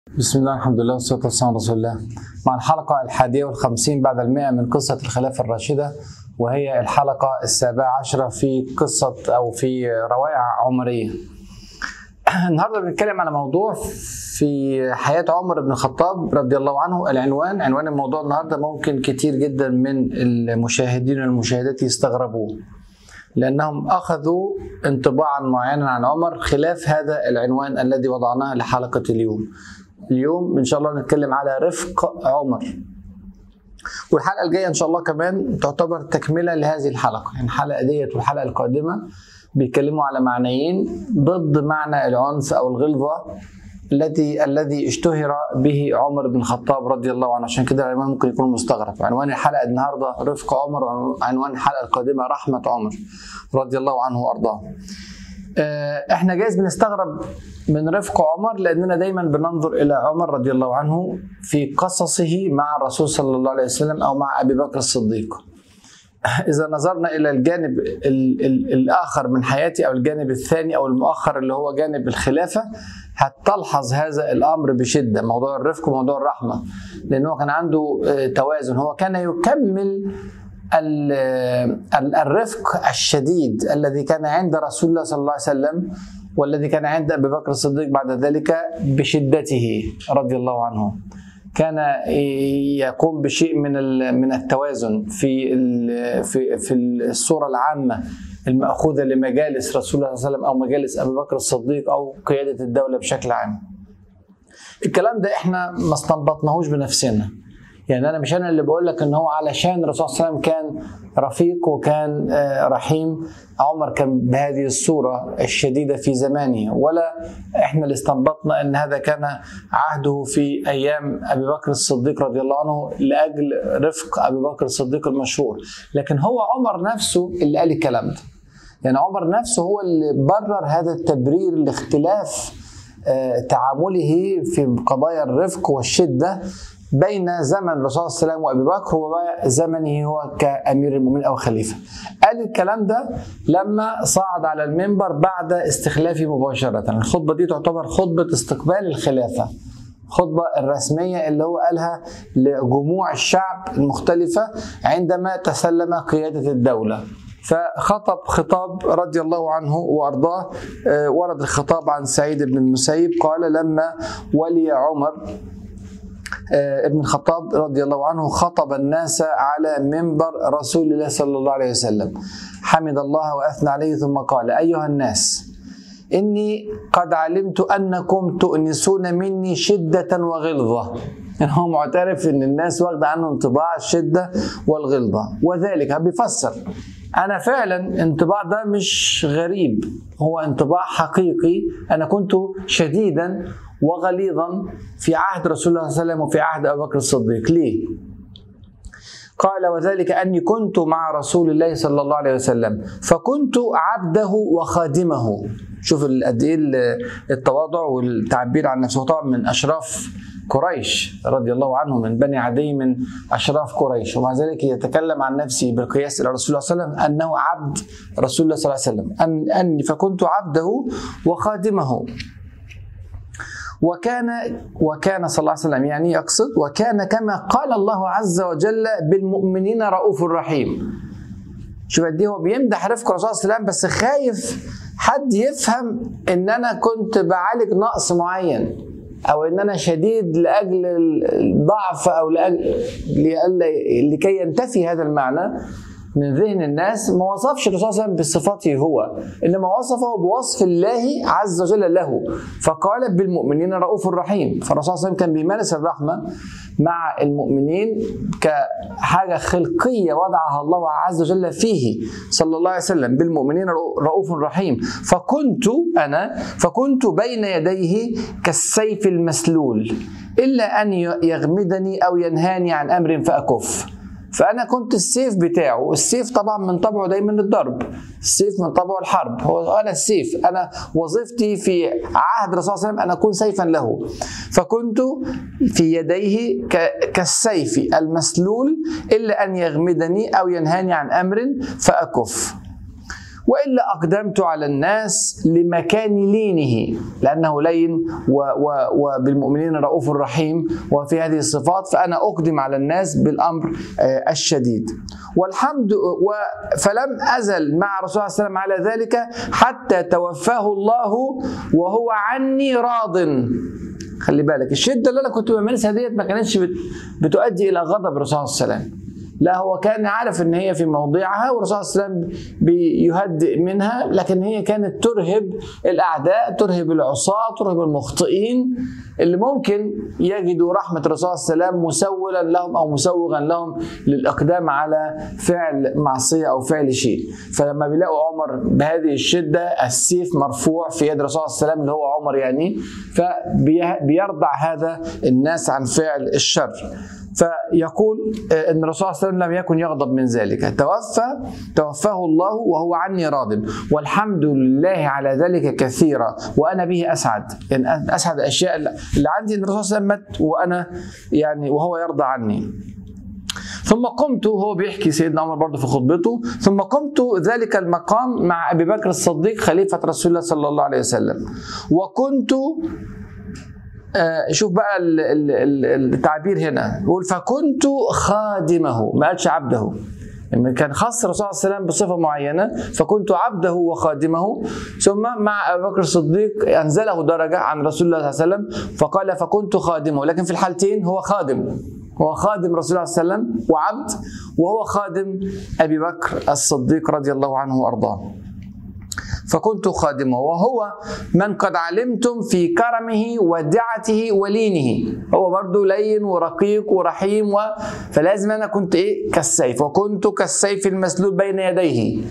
بسم الله الحمد لله والصلاة والسلام على رسول الله مع الحلقة الحادية والخمسين بعد المئة من قصة الخلافة الراشدة وهي الحلقة السابعة عشرة في قصة أو في روائع عمرية النهاردة بنتكلم على موضوع في حياة عمر بن الخطاب رضي الله عنه العنوان عنوان الموضوع النهاردة ممكن كتير جدا من المشاهدين والمشاهدات يستغربوه لأنهم أخذوا انطباعا معينا عن عمر خلاف هذا العنوان الذي وضعناه لحلقة اليوم اليوم ان شاء الله نتكلم على رفق عمر والحلقه الجايه ان شاء الله كمان تعتبر تكمله لهذه الحلقه يعني الحلقه ديت والحلقه القادمه بيتكلموا على معنيين ضد معنى العنف او الغلظه الذي الذي اشتهر به عمر بن الخطاب رضي الله عنه عشان كده العنوان ممكن يكون مستغرب عنوان الحلقه النهارده رفق عمر وعنوان الحلقه القادمه رحمه عمر رضي الله عنه وارضاه احنا جايز بنستغرب من رفق عمر لاننا دايما بننظر الى عمر رضي الله عنه في قصصه مع الرسول صلى الله عليه وسلم او مع ابي بكر الصديق. اذا نظرنا الى الجانب ال ال الاخر من حياتي او الجانب الثاني او المؤخر اللي هو جانب الخلافه هتلحظ هذا الامر بشده موضوع الرفق وموضوع الرحمه لانه كان عنده توازن هو كان يكمل الرفق الشديد الذي كان عند رسول الله صلى الله عليه وسلم والذي كان عند ابي بكر الصديق بعد ذلك بشدته رضي الله عنه كان يقوم بشيء من من التوازن في في في الصوره العامه المأخوذة لمجالس رسول الله صلى الله عليه وسلم أو مجالس أبي بكر الصديق أو قيادة الدولة بشكل عام. الكلام ده إحنا ما استنبطناهوش بنفسنا. يعني انا مش انا اللي بقول لك ان هو علشان الرسول صلى الله عليه وسلم كان رفيق وكان رحيم عمر كان بهذه الصوره الشديده في زمانه ولا احنا اللي استنبطنا ان هذا كان عهده في ايام ابي بكر الصديق رضي الله عنه لاجل رفق ابي بكر الصديق المشهور لكن هو عمر نفسه اللي قال الكلام ده يعني عمر نفسه هو اللي برر هذا التبرير لاختلاف تعامله في قضايا الرفق والشده بين زمن الرسول صلى الله عليه وسلم وابي بكر وزمنه هو كامير المؤمنين او خليفه. قال الكلام ده لما صعد على المنبر بعد استخلافه مباشره، الخطبه دي تعتبر خطبه استقبال الخلافه. الخطبة الرسمية اللي هو قالها لجموع الشعب المختلفة عندما تسلم قيادة الدولة فخطب خطاب رضي الله عنه وارضاه ورد الخطاب عن سعيد بن المسيب قال لما ولي عمر ابن الخطاب رضي الله عنه خطب الناس على منبر رسول الله صلى الله عليه وسلم حمد الله واثنى عليه ثم قال ايها الناس اني قد علمت انكم تؤنسون مني شده وغلظه يعني هو معترف ان الناس واخده عنه انطباع الشده والغلظه وذلك بيفسر انا فعلا انطباع ده مش غريب هو انطباع حقيقي انا كنت شديدا وغليظا في عهد رسول الله صلى الله عليه وسلم وفي عهد ابي بكر الصديق ليه قال وذلك اني كنت مع رسول الله صلى الله عليه وسلم فكنت عبده وخادمه شوف قد ايه التواضع والتعبير عن نفسه طبعا من اشراف قريش رضي الله عنه من بني عدي من اشراف قريش ومع ذلك يتكلم عن نفسه بالقياس الى رسول الله صلى الله عليه وسلم انه عبد رسول الله صلى الله عليه وسلم أن اني فكنت عبده وخادمه وكان وكان صلى الله عليه وسلم يعني يقصد وكان كما قال الله عز وجل بالمؤمنين رؤوف رحيم شوف قد هو بيمدح رفق الرسول صلى الله عليه وسلم بس خايف حد يفهم ان انا كنت بعالج نقص معين او ان انا شديد لاجل الضعف او لاجل لكي ينتفي هذا المعنى من ذهن الناس ما وصفش الرسول صلى الله عليه وسلم بصفاته هو انما وصفه بوصف الله عز وجل له فقال بالمؤمنين رؤوف رحيم فالرسول صلى الله عليه وسلم كان بيمارس الرحمه مع المؤمنين كحاجه خلقيه وضعها الله عز وجل فيه صلى الله عليه وسلم بالمؤمنين رؤوف رحيم فكنت انا فكنت بين يديه كالسيف المسلول الا ان يغمدني او ينهاني عن امر فاكف فانا كنت السيف بتاعه السيف طبعا من طبعه دايما الضرب السيف من طبعه الحرب هو انا السيف انا وظيفتي في عهد الرسول صلى الله عليه وسلم ان اكون سيفا له فكنت في يديه كالسيف المسلول الا ان يغمدني او ينهاني عن امر فاكف والا اقدمت على الناس لمكان لينه لانه لين و و وبالمؤمنين رؤوف رحيم وفي هذه الصفات فانا اقدم على الناس بالامر آه، الشديد والحمد و فلم ازل مع رسول الله صلى الله عليه وسلم على ذلك حتى توفاه الله وهو عني راض خلي بالك الشده اللي انا كنت بمارسها ديت ما كانتش بت- بتؤدي الى غضب الرسول صلى الله عليه وسلم لا هو كان عارف ان هي في موضعها والرسول صلى الله عليه وسلم بيهدئ منها لكن هي كانت ترهب الاعداء ترهب العصاة ترهب المخطئين اللي ممكن يجدوا رحمه الرسول صلى الله عليه وسلم مسولا لهم او مسوغا لهم للاقدام على فعل معصيه او فعل شيء فلما بيلاقوا عمر بهذه الشده السيف مرفوع في يد الرسول صلى الله عليه وسلم اللي هو عمر يعني فبيرضع هذا الناس عن فعل الشر فيقول آه، ان الرسول صلى الله عليه وسلم لم يكن يغضب من ذلك توفى توفاه الله وهو عني راض والحمد لله على ذلك كثيرا وانا به اسعد يعني اسعد الاشياء اللي عندي ان الرسول صلى الله عليه وسلم مات وانا يعني وهو يرضى عني ثم قمت هو بيحكي سيدنا عمر برضه في خطبته ثم قمت ذلك المقام مع ابي بكر الصديق خليفه رسول الله صلى الله عليه وسلم وكنت آه، شوف بقى ال- ال- ال- التعبير هنا يقول فكنت خادمه ما قالش عبده لما كان خاص الرسول صلى الله عليه وسلم بصفه معينه فكنت عبده وخادمه ثم مع ابي بكر الصديق انزله درجه عن رسول الله صلى الله عليه وسلم فقال فكنت خادمه لكن في الحالتين هو خادم هو خادم رسول الله صلى الله عليه وسلم وعبد وهو خادم ابي بكر الصديق رضي الله عنه وارضاه فكنت خادمه وهو من قد علمتم في كرمه ودعته ولينه هو برضو لين ورقيق ورحيم و... فلازم انا كنت ايه كالسيف وكنت كالسيف المسلول بين يديه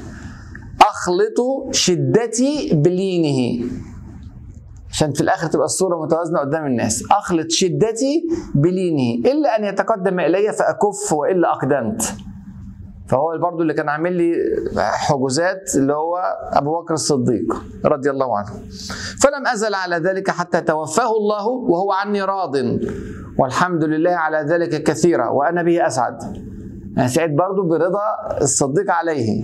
اخلط شدتي بلينه عشان في الاخر تبقى الصوره متوازنه قدام الناس اخلط شدتي بلينه الا ان يتقدم الي فاكف والا اقدمت فهو برضو اللي كان عامل لي حجوزات اللي هو ابو بكر الصديق رضي الله عنه فلم ازل على ذلك حتى توفاه الله وهو عني راض والحمد لله على ذلك كثيرا وانا به اسعد انا سعيد برضو برضا الصديق عليه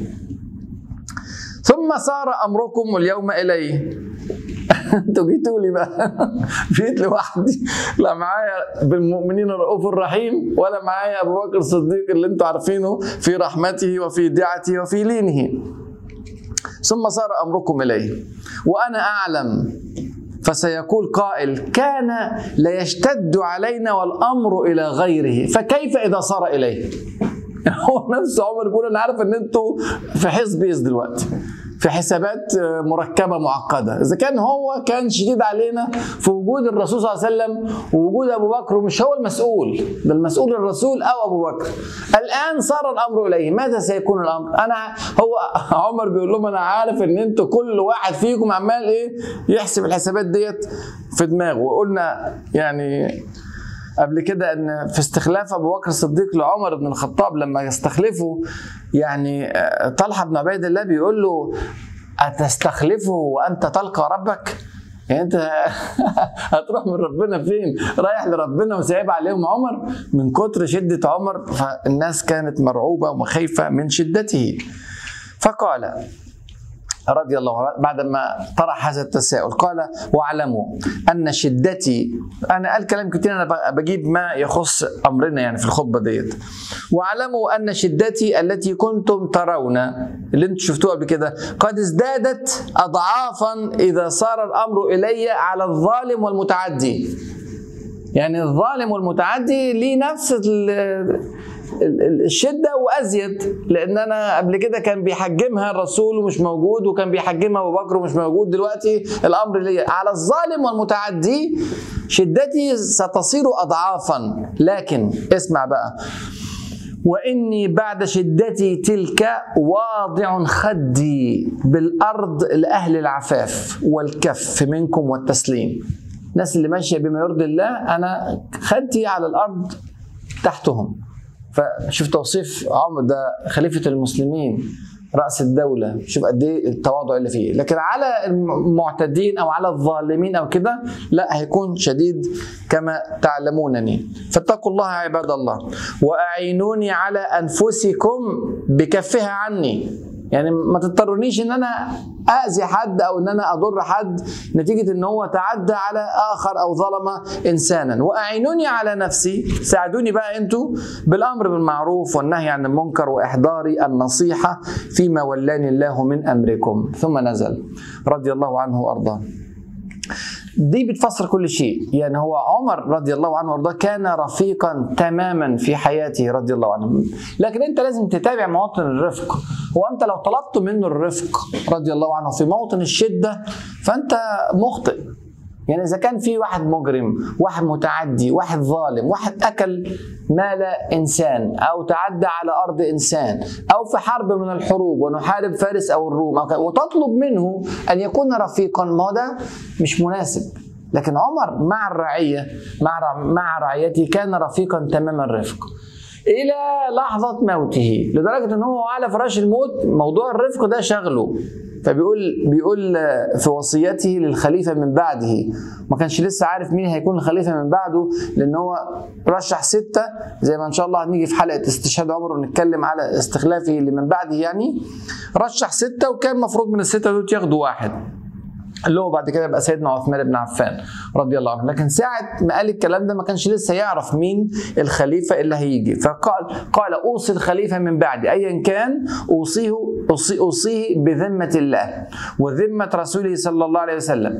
ثم صار امركم اليوم الي انتوا جيتوا لي بقى جيت لوحدي لا معايا بالمؤمنين الرؤوف الرحيم ولا معايا ابو بكر الصديق اللي انتوا عارفينه في رحمته وفي دعته وفي لينه ثم صار امركم اليه وانا اعلم فسيقول قائل كان ليشتد علينا والامر الى غيره فكيف اذا صار اليه هو نفسه عمر بيقول انا عارف ان انتوا في حزب دلوقتي في حسابات مركبة معقدة إذا كان هو كان شديد علينا في وجود الرسول صلى الله عليه وسلم ووجود أبو بكر ومش هو المسؤول ده المسؤول الرسول أو أبو بكر الآن صار الأمر إليه ماذا سيكون الأمر أنا هو عمر بيقول لهم أنا عارف إن أنتوا كل واحد فيكم عمال إيه يحسب الحسابات ديت في دماغه وقلنا يعني قبل كده ان في استخلاف ابو بكر الصديق لعمر بن الخطاب لما يستخلفه يعني طلحه بن عبيد الله بيقول له اتستخلفه وانت تلقى ربك؟ يعني انت هتروح من ربنا فين؟ رايح لربنا وسايب عليهم عمر من كتر شده عمر فالناس كانت مرعوبه وخايفه من شدته فقال رضي الله عنه بعد ما طرح هذا التساؤل قال واعلموا ان شدتي انا قال كلام كتير انا بجيب ما يخص امرنا يعني في الخطبه ديت واعلموا ان شدتي التي كنتم ترون اللي انتم شفتوها قبل كده قد ازدادت اضعافا اذا صار الامر الي على الظالم والمتعدي يعني الظالم والمتعدي ليه نفس الشده وازيد لان انا قبل كده كان بيحجمها الرسول ومش موجود وكان بيحجمها ابو بكر ومش موجود دلوقتي الامر ليا على الظالم والمتعدي شدتي ستصير اضعافا لكن اسمع بقى واني بعد شدتي تلك واضع خدي بالارض لاهل العفاف والكف منكم والتسليم الناس اللي ماشيه بما يرضي الله انا خدي على الارض تحتهم فشوف توصيف عمر ده خليفه المسلمين راس الدوله شوف قد ايه التواضع اللي فيه لكن على المعتدين او على الظالمين او كده لا هيكون شديد كما تعلمونني فاتقوا الله عباد الله واعينوني على انفسكم بكفها عني يعني ما تضطرونيش ان انا اذي حد او ان انا اضر حد نتيجه ان هو تعدى على اخر او ظلم انسانا واعينوني على نفسي ساعدوني بقى انتوا بالامر بالمعروف والنهي عن المنكر واحضار النصيحه فيما ولاني الله من امركم ثم نزل رضي الله عنه وارضاه دي بتفسر كل شيء يعني هو عمر رضي الله عنه وارضاه كان رفيقا تماما في حياته رضي الله عنه لكن انت لازم تتابع مواطن الرفق هو انت لو طلبت منه الرفق رضي الله عنه في موطن الشده فانت مخطئ يعني اذا كان في واحد مجرم واحد متعدي واحد ظالم واحد اكل مال انسان او تعدى على ارض انسان او في حرب من الحروب ونحارب فارس او الروم أو ك- وتطلب منه ان يكون رفيقا ما هو ده مش مناسب لكن عمر مع الرعيه مع رع- مع رعيته كان رفيقا تمام الرفق الى لحظه موته لدرجه ان هو على فراش الموت موضوع الرفق ده شغله فبيقول بيقول في وصيته للخليفه من بعده ما كانش لسه عارف مين هيكون الخليفه من بعده لان هو رشح سته زي ما ان شاء الله هنيجي في حلقه استشهاد عمر ونتكلم على استخلافه اللي من بعده يعني رشح سته وكان المفروض من السته دول ياخدوا واحد اللي هو بعد كده يبقى سيدنا عثمان بن عفان رضي الله عنه لكن ساعة ما قال الكلام ده ما كانش لسه يعرف مين الخليفة اللي هيجي فقال قال أوصي الخليفة من بعدي أيا كان أوصيه أوصي أوصيه بذمة الله وذمة رسوله صلى الله عليه وسلم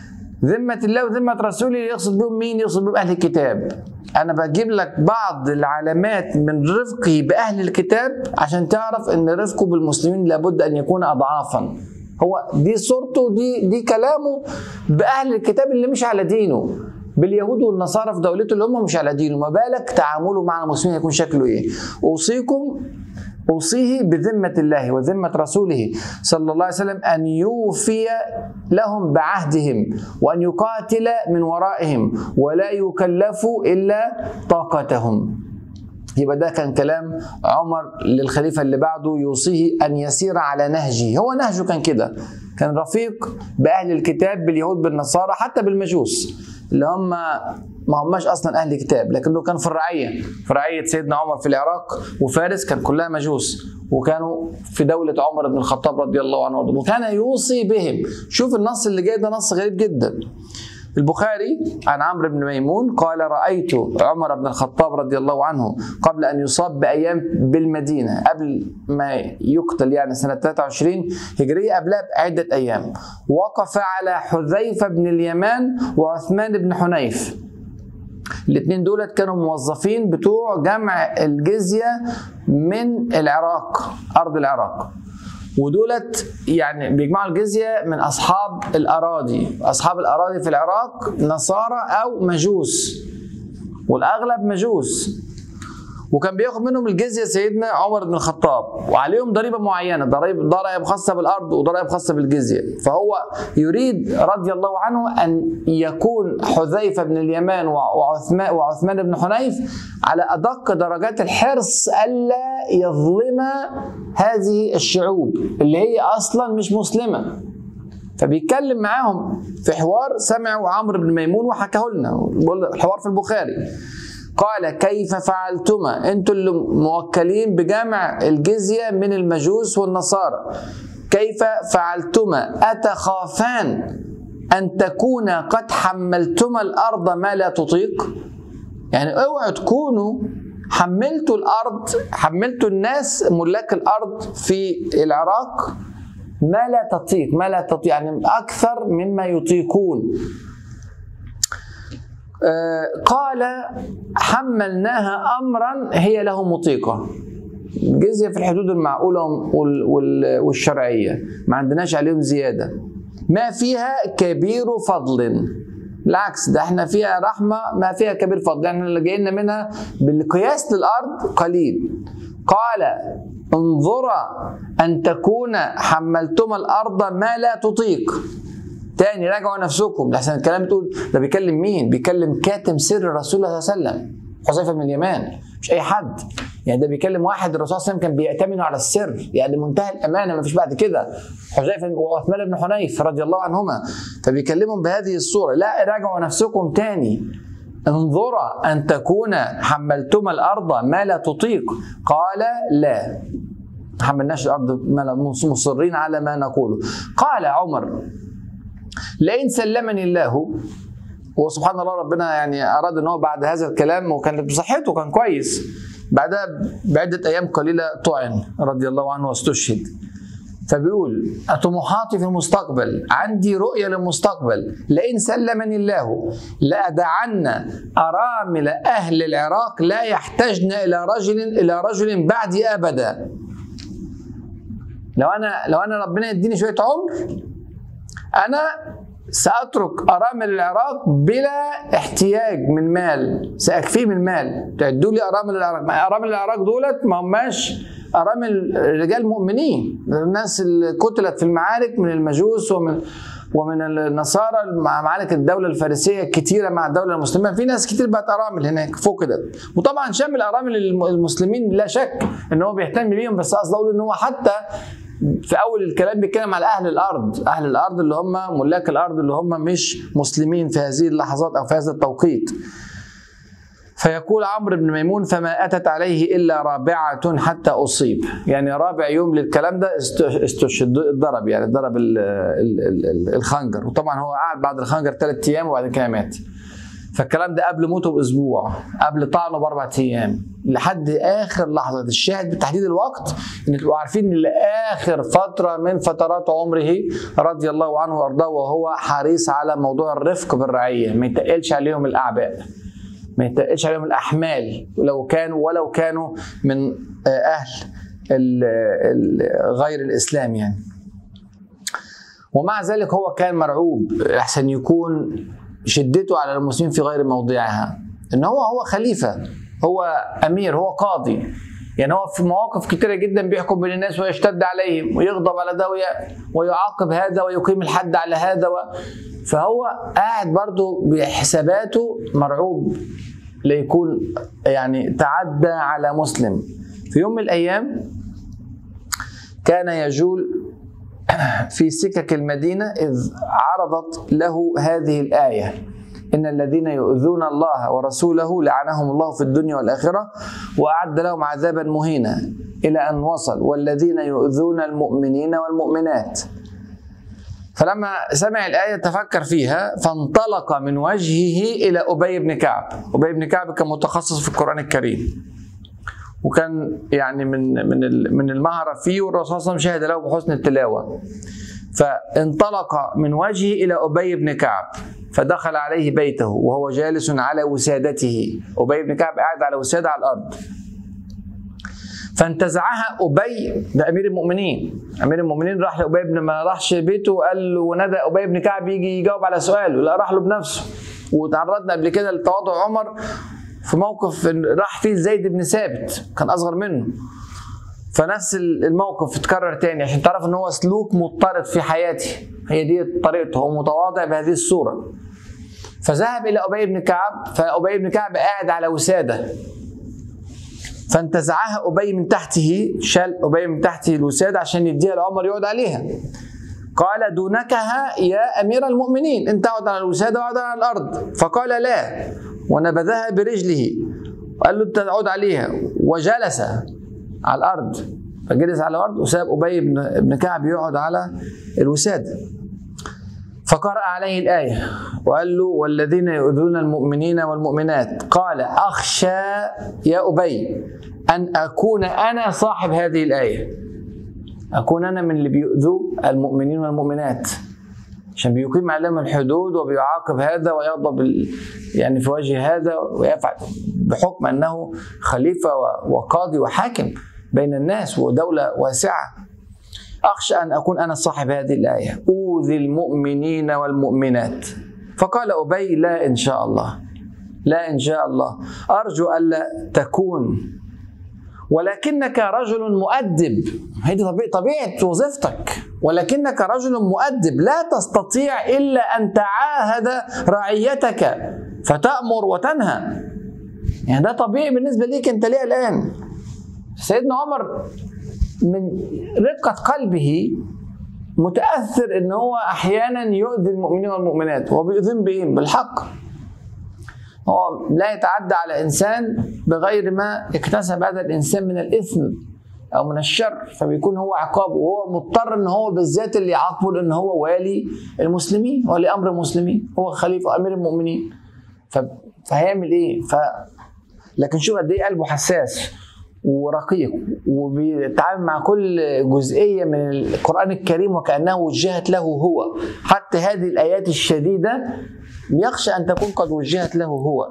ذمة الله وذمة رسوله يقصد بهم مين؟ يقصد بهم أهل الكتاب. أنا بجيب لك بعض العلامات من رفقه بأهل الكتاب عشان تعرف أن رفقه بالمسلمين لابد أن يكون أضعافا. هو دي صورته دي دي كلامه بأهل الكتاب اللي مش على دينه. باليهود والنصارى في دولته اللي هم مش على دينه، ما بالك تعامله مع المسلمين هيكون شكله إيه؟ أوصيكم أوصيه بذمة الله وذمة رسوله صلى الله عليه وسلم أن يوفي لهم بعهدهم وأن يقاتل من ورائهم ولا يكلفوا إلا طاقتهم يبقى ده كان كلام عمر للخليفة اللي بعده يوصيه أن يسير على نهجه هو نهجه كان كده كان رفيق بأهل الكتاب باليهود بالنصارى حتى بالمجوس اللي هم ما هماش اصلا اهل كتاب لكنه كان في الرعيه في رعيه سيدنا عمر في العراق وفارس كان كلها مجوس وكانوا في دوله عمر بن الخطاب رضي الله عنه وارضاه وكان يوصي بهم شوف النص اللي جاي ده نص غريب جدا البخاري عن عمرو بن ميمون قال رأيت عمر بن الخطاب رضي الله عنه قبل أن يصاب بأيام بالمدينة قبل ما يقتل يعني سنة 23 هجرية قبلها بعدة أيام وقف على حذيفة بن اليمان وعثمان بن حنيف الاثنين دولت كانوا موظفين بتوع جمع الجزية من العراق أرض العراق ودولت يعني بيجمعوا الجزية من أصحاب الأراضي أصحاب الأراضي في العراق نصارى أو مجوس والأغلب مجوس وكان بياخد منهم الجزيه سيدنا عمر بن الخطاب وعليهم ضريبه معينه ضرائب ضرائب خاصه بالارض وضرائب خاصه بالجزيه فهو يريد رضي الله عنه ان يكون حذيفه بن اليمان وعثمان وعثمان بن حنيف على ادق درجات الحرص الا يظلم هذه الشعوب اللي هي اصلا مش مسلمه فبيتكلم معاهم في حوار سمعوا عمرو بن ميمون وحكاه لنا الحوار في البخاري قال كيف فعلتما انتوا اللي موكلين بجمع الجزيه من المجوس والنصارى كيف فعلتما اتخافان ان تكون قد حملتما الارض ما لا تطيق يعني اوعوا تكونوا حملتوا الارض حملتوا الناس ملاك الارض في العراق ما لا تطيق ما لا تطيق يعني اكثر مما يطيقون قال حملناها امرا هي له مطيقه الجزيه في الحدود المعقوله والشرعيه ما عندناش عليهم زياده ما فيها كبير فضل بالعكس ده احنا فيها رحمه ما فيها كبير فضل احنا اللي جاينا منها بالقياس للارض قليل قال انظرا ان تكون حملتما الارض ما لا تطيق تاني راجعوا نفسكم لحسن الكلام تقول ده بيكلم مين؟ بيكلم كاتم سر الرسول صلى الله عليه وسلم حذيفه بن اليمان مش اي حد يعني ده بيكلم واحد الرسول صلى الله عليه وسلم كان بيأتمنه على السر يعني منتهى الامانه ما فيش بعد كده حذيفه وعثمان بن حنيف رضي الله عنهما فبيكلمهم بهذه الصوره لا راجعوا نفسكم تاني انظرا ان تكون حملتما الارض ما لا تطيق قال لا ما حملناش الارض مصرين على ما نقوله قال عمر لئن سلمني الله وسبحان الله ربنا يعني اراد ان هو بعد هذا الكلام وكان بصحته كان كويس بعدها بعده ايام قليله طعن رضي الله عنه واستشهد فبيقول طموحاتي في المستقبل عندي رؤية للمستقبل لئن سلمني الله لأدعن أرامل أهل العراق لا يحتاجن إلى رجل إلى رجل بعدي أبدا لو أنا لو أنا ربنا يديني شوية عمر أنا سأترك أرامل العراق بلا احتياج من مال سأكفيه من مال تعدوا لي أرامل العراق أرامل العراق دولت ما هماش أرامل رجال مؤمنين الناس اللي قتلت في المعارك من المجوس ومن ومن النصارى مع معارك الدولة الفارسية كتيرة مع الدولة المسلمة في ناس كتير بقت أرامل هناك فقدت وطبعا شامل أرامل المسلمين لا شك إن هو بيهتم بيهم بس قصدي أقول إن هو حتى في اول الكلام بيتكلم على اهل الارض اهل الارض اللي هم ملاك الارض اللي هم مش مسلمين في هذه اللحظات او في هذا التوقيت فيقول عمرو بن ميمون فما اتت عليه الا رابعه حتى اصيب يعني رابع يوم للكلام ده استشهد ضرب يعني ضرب الخنجر وطبعا هو قعد بعد الخنجر ثلاث ايام وبعد كده مات فالكلام ده قبل موته باسبوع قبل طعنه باربع ايام لحد اخر لحظه الشاهد بتحديد الوقت ان تبقوا عارفين ان اخر فتره من فترات عمره رضي الله عنه وارضاه وهو حريص على موضوع الرفق بالرعيه ما يتقلش عليهم الاعباء ما يتقلش عليهم الاحمال ولو كانوا ولو كانوا من اهل غير الاسلام يعني ومع ذلك هو كان مرعوب احسن يكون شدته على المسلمين في غير موضعها ان هو هو خليفه هو امير هو قاضي يعني هو في مواقف كتيره جدا بيحكم بين الناس ويشتد عليهم ويغضب على ده ويعاقب هذا ويقيم الحد على هذا و... فهو قاعد برضه بحساباته مرعوب ليكون يعني تعدى على مسلم في يوم من الايام كان يجول في سكك المدينة إذ عرضت له هذه الآية إن الذين يؤذون الله ورسوله لعنهم الله في الدنيا والآخرة وأعد لهم عذابا مهينا إلى أن وصل والذين يؤذون المؤمنين والمؤمنات فلما سمع الآية تفكر فيها فانطلق من وجهه إلى أبي بن كعب أبي بن كعب كان متخصص في القرآن الكريم وكان يعني من من من المهره فيه والرسول صلى الله عليه وسلم شهد له بحسن التلاوه فانطلق من وجهه الى ابي بن كعب فدخل عليه بيته وهو جالس على وسادته ابي بن كعب قاعد على وساده على الارض فانتزعها ابي ده امير المؤمنين امير المؤمنين راح لابي بن ما راحش بيته وقال له ونادى ابي بن كعب يجي يجاوب على سؤاله لا راح له بنفسه وتعرضنا قبل كده لتواضع عمر في موقف راح فيه زيد بن ثابت كان اصغر منه فنفس الموقف اتكرر تاني عشان تعرف ان هو سلوك مضطرد في حياتي هي دي طريقته هو متواضع بهذه الصوره فذهب الى ابي بن كعب فابي بن كعب قاعد على وساده فانتزعها ابي من تحته شال ابي من تحته الوساده عشان يديها لعمر يقعد عليها قال دونكها يا امير المؤمنين انت اقعد على الوساده واقعد على الارض فقال لا ونبذها برجله وقال له انت اقعد عليها وجلس على الارض فجلس على الارض وساب ابي بن بن كعب يقعد على الوساده فقرأ عليه الآية وقال له والذين يؤذون المؤمنين والمؤمنات قال أخشى يا أبي أن أكون أنا صاحب هذه الآية أكون أنا من اللي بيؤذوا المؤمنين والمؤمنات عشان بيقيم عليهم الحدود وبيعاقب هذا ويغضب يعني في وجه هذا ويفعل بحكم انه خليفه وقاضي وحاكم بين الناس ودوله واسعه اخشى ان اكون انا صاحب هذه الايه اوذي المؤمنين والمؤمنات فقال ابي لا ان شاء الله لا ان شاء الله ارجو الا تكون ولكنك رجل مؤدب هذه طبيعه وظيفتك ولكنك رجل مؤدب لا تستطيع الا ان تعاهد رعيتك فتامر وتنهى يعني ده طبيعي بالنسبه ليك انت ليه الان سيدنا عمر من رقه قلبه متاثر ان هو احيانا يؤذي المؤمنين والمؤمنات هو بيؤذيهم بايه بالحق هو لا يتعدى على انسان بغير ما اكتسب هذا الانسان من الاثم او من الشر فبيكون هو عقابه وهو مضطر ان هو بالذات اللي يعاقبه لان هو والي المسلمين ولي امر المسلمين هو خليفه امير المؤمنين ف... فهيعمل ايه؟ ف لكن شوف قد ايه قلبه حساس ورقيق وبيتعامل مع كل جزئيه من القران الكريم وكانه وجهت له هو حتى هذه الايات الشديده يخشى ان تكون قد وجهت له هو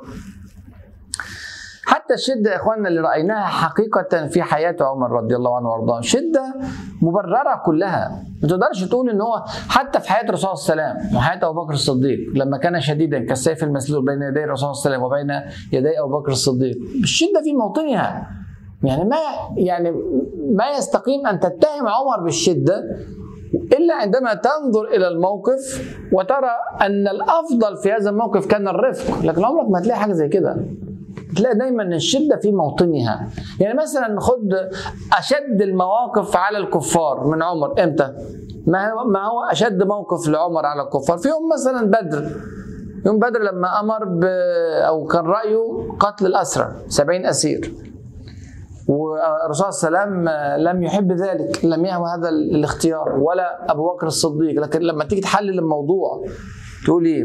حتى الشدة يا إخواننا اللي رأيناها حقيقة في حياة عمر رضي الله عنه وأرضاه شدة مبررة كلها ما تقدرش تقول إن هو حتى في حياة الرسول صلى الله عليه وسلم وحياة أبو بكر الصديق لما كان شديدا كالسيف المسلول بين يدي الرسول صلى الله عليه وسلم وبين يدي أبو بكر الصديق الشدة في موطنها يعني ما يعني ما يستقيم أن تتهم عمر بالشدة إلا عندما تنظر إلى الموقف وترى أن الأفضل في هذا الموقف كان الرفق لكن عمرك ما هتلاقي حاجة زي كده تلاقي دايما الشده في موطنها يعني مثلا خد اشد المواقف على الكفار من عمر امتى ما هو ما هو اشد موقف لعمر على الكفار في يوم مثلا بدر يوم بدر لما امر ب او كان رايه قتل الاسرى 70 اسير والرسول صلى الله عليه وسلم لم يحب ذلك لم يهوى هذا الاختيار ولا ابو بكر الصديق لكن لما تيجي تحلل الموضوع تقول ايه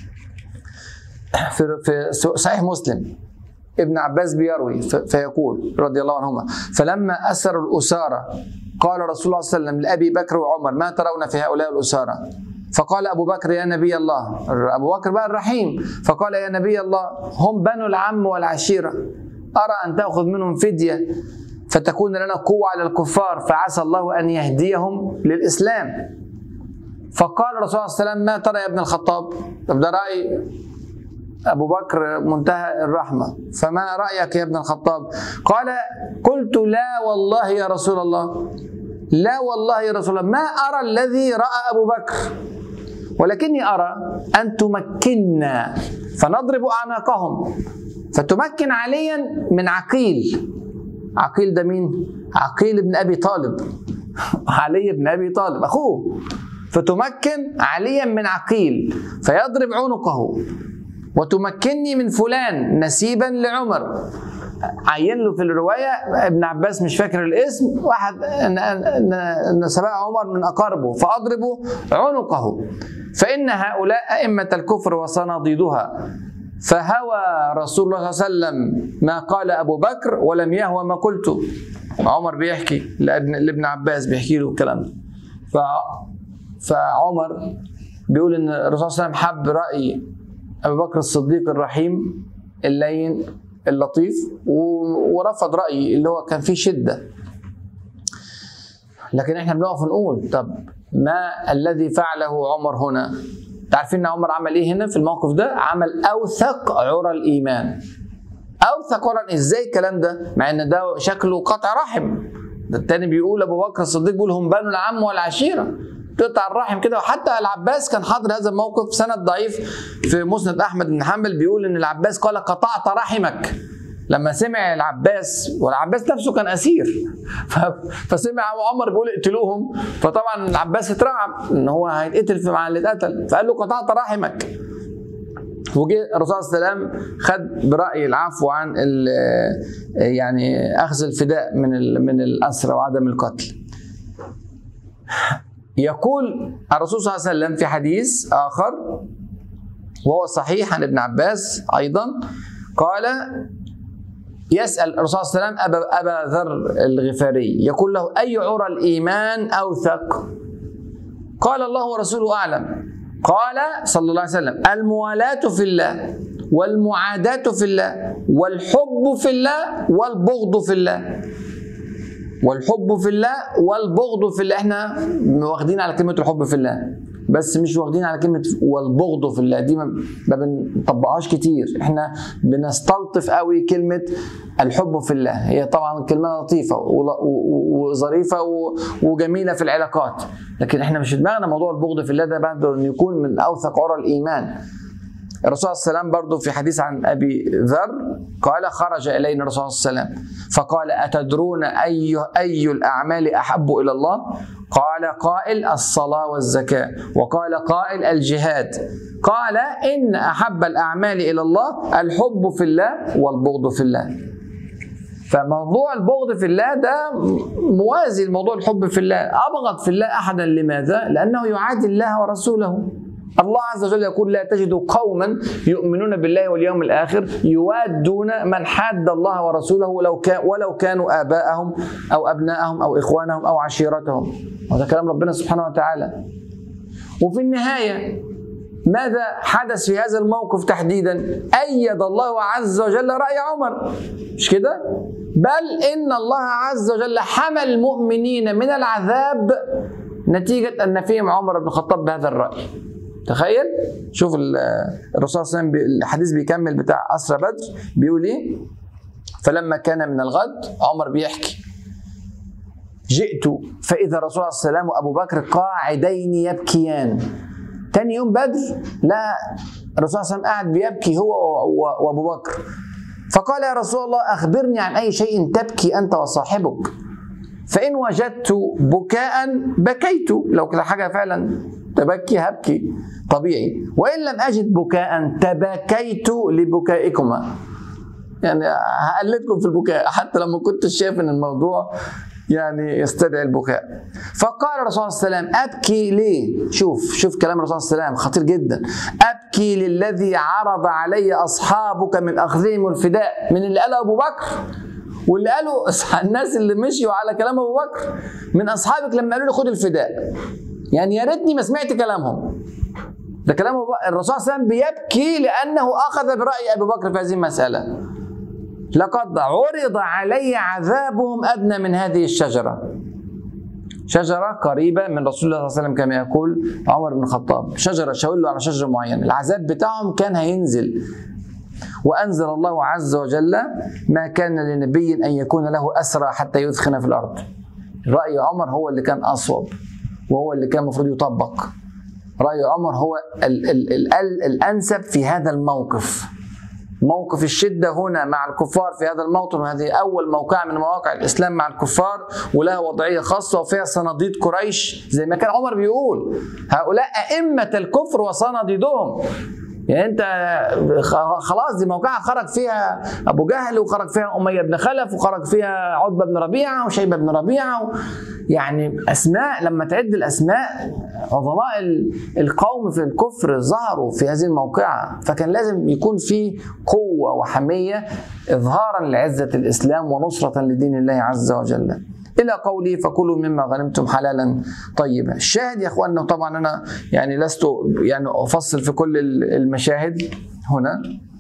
في في صحيح مسلم ابن عباس بيروي فيقول رضي الله عنهما فلما أسروا الأسارة قال رسول الله صلى الله عليه وسلم لأبي بكر وعمر ما ترون في هؤلاء الأسارة فقال أبو بكر يا نبي الله أبو بكر بقى الرحيم فقال يا نبي الله هم بنو العم والعشيرة أرى أن تأخذ منهم فدية فتكون لنا قوة على الكفار فعسى الله أن يهديهم للإسلام فقال الرسول صلى الله عليه وسلم ما ترى يا ابن الخطاب طب ده رأي أبو بكر منتهى الرحمة فما رأيك يا ابن الخطاب قال قلت لا والله يا رسول الله لا والله يا رسول الله ما أرى الذي رأى أبو بكر ولكني أرى أن تمكنا فنضرب أعناقهم فتمكن عليا من عقيل عقيل ده مين؟ عقيل بن أبي طالب علي بن أبي طالب أخوه فتمكن عليا من عقيل فيضرب عنقه وتمكنني من فلان نسيبا لعمر عين له في الرواية ابن عباس مش فاكر الاسم واحد ان سبق عمر من أقاربه فأضرب عنقه فإن هؤلاء أئمة الكفر وصناديدها فهوى رسول الله صلى الله عليه وسلم ما قال أبو بكر ولم يهوى ما قلت عمر بيحكي لابن عباس بيحكي له الكلام ده ف فعمر بيقول ان الرسول صلى الله عليه وسلم حب رأي ابو بكر الصديق الرحيم اللين اللطيف ورفض رايي اللي هو كان فيه شده لكن احنا بنقف نقول طب ما الذي فعله عمر هنا تعرفين ان عمر عمل ايه هنا في الموقف ده عمل اوثق عرى الايمان اوثق عرى ازاي الكلام ده مع ان ده شكله قطع رحم ده التاني بيقول ابو بكر الصديق بيقول هم بنو العم والعشيره تقطع الرحم كده وحتى العباس كان حاضر هذا الموقف سند ضعيف في مسند احمد بن حنبل بيقول ان العباس قال قطعت رحمك لما سمع العباس والعباس نفسه كان اسير فسمع عمر بيقول اقتلوهم فطبعا العباس اترعب ان هو هيتقتل مع اللي اتقتل فقال له قطعت رحمك وجه الرسول صلى الله عليه وسلم خد براي العفو عن يعني اخذ الفداء من من الاسرى وعدم القتل يقول الرسول صلى الله عليه وسلم في حديث آخر وهو صحيح عن ابن عباس أيضا قال يسأل الرسول صلى الله عليه وسلم أبا, أبا ذر الغفاري يقول له أي عرى الإيمان أوثق قال الله ورسوله أعلم قال صلى الله عليه وسلم الموالاة في الله والمعاداة في الله والحب في الله والبغض في الله والحب في الله والبغض في الله احنا واخدين على كلمه الحب في الله بس مش واخدين على كلمه والبغض في الله دي ما بنطبقهاش كتير احنا بنستلطف قوي كلمه الحب في الله هي طبعا كلمه لطيفه وظريفه وجميله في العلاقات لكن احنا مش في دماغنا موضوع البغض في الله ده بعد ان يكون من اوثق عرى الايمان الرسول صلى الله عليه وسلم برضه في حديث عن ابي ذر قال خرج الينا الرسول صلى الله عليه وسلم فقال اتدرون اي اي الاعمال احب الى الله؟ قال قائل الصلاه والزكاه وقال قائل الجهاد قال ان احب الاعمال الى الله الحب في الله والبغض في الله فموضوع البغض في الله ده موازي لموضوع الحب في الله ابغض في الله احدا لماذا لانه يعادي الله ورسوله الله عز وجل يقول لا تجد قوما يؤمنون بالله واليوم الاخر يوادون من حاد الله ورسوله ولو كان ولو كانوا اباءهم او ابناءهم او اخوانهم او عشيرتهم وهذا كلام ربنا سبحانه وتعالى وفي النهايه ماذا حدث في هذا الموقف تحديدا أيد الله عز وجل رأي عمر مش كده بل إن الله عز وجل حمى المؤمنين من العذاب نتيجة أن فيهم عمر بن الخطاب بهذا الرأي تخيل شوف الرسول صلى الله عليه وسلم الحديث بيكمل بتاع أسرى بدر بيقول إيه فلما كان من الغد عمر بيحكي جئت فإذا الرسول صلى الله عليه وسلم وأبو بكر قاعدين يبكيان تاني يوم بدر لا الرسول صلى الله عليه وسلم قاعد بيبكي هو وابو بكر فقال يا رسول الله اخبرني عن اي شيء تبكي انت وصاحبك فان وجدت بكاء بكيت لو كده حاجه فعلا تبكي هبكي طبيعي وان لم اجد بكاء تبكيت لبكائكما يعني هقلدكم في البكاء حتى لما كنت شايف ان الموضوع يعني يستدعي البكاء فقال الرسول صلى الله عليه وسلم أبكي ليه شوف شوف كلام الرسول صلى الله عليه وسلم خطير جدا أبكي للذي عرض علي أصحابك من أخذهم الفداء من اللي قاله أبو بكر واللي قالوا الناس اللي مشيوا على كلام أبو بكر من أصحابك لما قالوا لي خد الفداء يعني يا ريتني ما سمعت كلامهم ده كلام الرسول صلى الله عليه وسلم بيبكي لأنه أخذ برأي أبو بكر في هذه المسألة لقد عرض علي عذابهم ادنى من هذه الشجره شجرة قريبة من رسول الله صلى الله عليه وسلم كما يقول عمر بن الخطاب شجرة شاور له على شجرة معينة العذاب بتاعهم كان هينزل وأنزل الله عز وجل ما كان لنبي أن يكون له أسرى حتى يثخن في الأرض رأي عمر هو اللي كان أصوب وهو اللي كان المفروض يطبق رأي عمر هو ال ال ال الأنسب في هذا الموقف موقف الشدة هنا مع الكفار في هذا الموطن وهذه أول موقع من مواقع الإسلام مع الكفار ولها وضعية خاصة وفيها صناديد قريش زي ما كان عمر بيقول هؤلاء أئمة الكفر وصناديدهم يعني انت خلاص دي موقعة خرج فيها ابو جهل وخرج فيها اميه بن خلف وخرج فيها عتبه بن ربيعه وشيبه بن ربيعه و... يعني اسماء لما تعد الاسماء عظماء القوم في الكفر ظهروا في هذه الموقعه فكان لازم يكون في قوه وحميه اظهارا لعزه الاسلام ونصره لدين الله عز وجل الى قوله فكلوا مما غنمتم حلالا طيبا الشاهد يا اخواننا طبعا انا يعني لست يعني افصل في كل المشاهد هنا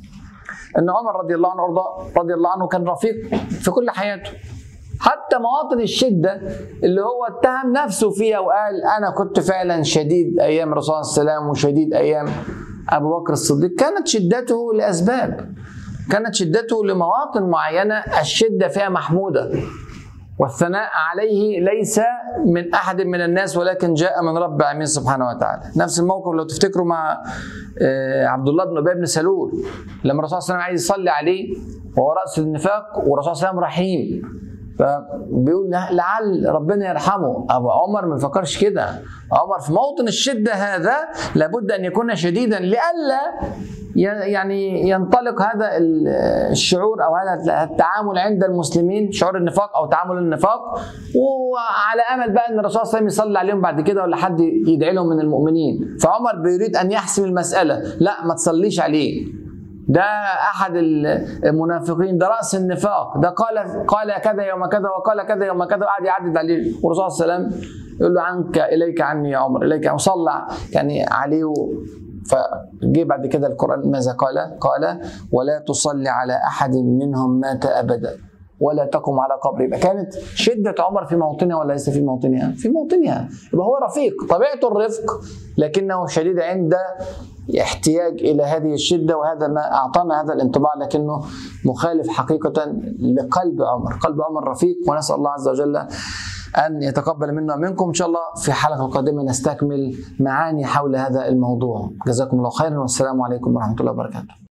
ان عمر رضي الله عنه وارضاه رضي الله عنه كان رفيق في كل حياته حتى مواطن الشده اللي هو اتهم نفسه فيها وقال انا كنت فعلا شديد ايام الرسول صلى الله عليه وسلم وشديد ايام ابو بكر الصديق كانت شدته لاسباب كانت شدته لمواطن معينه الشده فيها محموده والثناء عليه ليس من احد من الناس ولكن جاء من رب العالمين سبحانه وتعالى نفس الموقف لو تفتكروا مع عبد الله بن ابي بن سلول لما الرسول صلى الله عليه وسلم عايز يصلي عليه وهو راس النفاق والرسول صلى الله عليه وسلم رحيم فبيقول لعل ربنا يرحمه ابو عمر ما فكرش كده عمر في موطن الشده هذا لابد ان يكون شديدا لئلا يعني ينطلق هذا الشعور او هذا التعامل عند المسلمين شعور النفاق او تعامل النفاق وعلى امل بقى ان الرسول صلى الله عليه وسلم يصلي عليهم بعد كده ولا حد يدعي لهم من المؤمنين فعمر بيريد ان يحسم المساله لا ما تصليش عليه ده احد المنافقين ده راس النفاق ده قال قال كذا يوم كذا وقال كذا يوم كذا وقعد يعدد عليه والرسول صلى الله عليه وسلم يقول له عنك اليك عني يا عمر اليك وصلى يعني عليه فجه بعد كده القرآن ماذا قال؟ قال ولا تصلي على أحد منهم مات أبدا ولا تقم على قبره يبقى كانت شدة عمر في موطنها ولا ليس في موطنها؟ في موطنها يبقى هو رفيق طبيعته الرفق لكنه شديد عند احتياج إلى هذه الشدة وهذا ما أعطانا هذا الانطباع لكنه مخالف حقيقة لقلب عمر قلب عمر رفيق ونسأل الله عز وجل أن يتقبل منا ومنكم إن شاء الله في حلقة قادمة نستكمل معاني حول هذا الموضوع جزاكم الله خيرا والسلام عليكم ورحمة الله وبركاته